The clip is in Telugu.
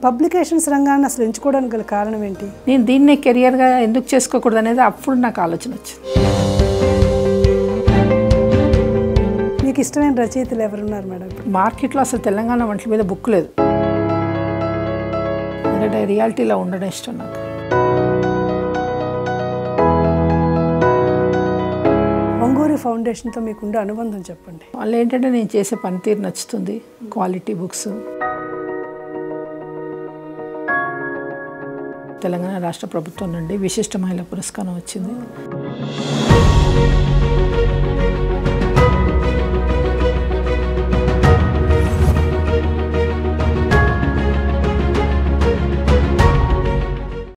పబ్లికేషన్స్ రంగాన్ని అసలు ఎంచుకోవడానికి గల కారణం ఏంటి నేను దీన్నే కెరియర్గా ఎందుకు చేసుకోకూడదు అనేది అప్పుడు నాకు ఆలోచన వచ్చింది మీకు ఇష్టమైన రచయితలు ఎవరున్నారు మేడం ఇప్పుడు మార్కెట్లో అసలు తెలంగాణ వంటల మీద బుక్ లేదు ఎందుకంటే రియాలిటీలో ఉండడం ఇష్టం నాకు ఒంగూరి ఫౌండేషన్తో మీకుండే అనుబంధం చెప్పండి వాళ్ళు ఏంటంటే నేను చేసే పనితీరు నచ్చుతుంది క్వాలిటీ బుక్స్ తెలంగాణ రాష్ట్ర ప్రభుత్వం నుండి విశిష్ట మహిళా పురస్కారం వచ్చింది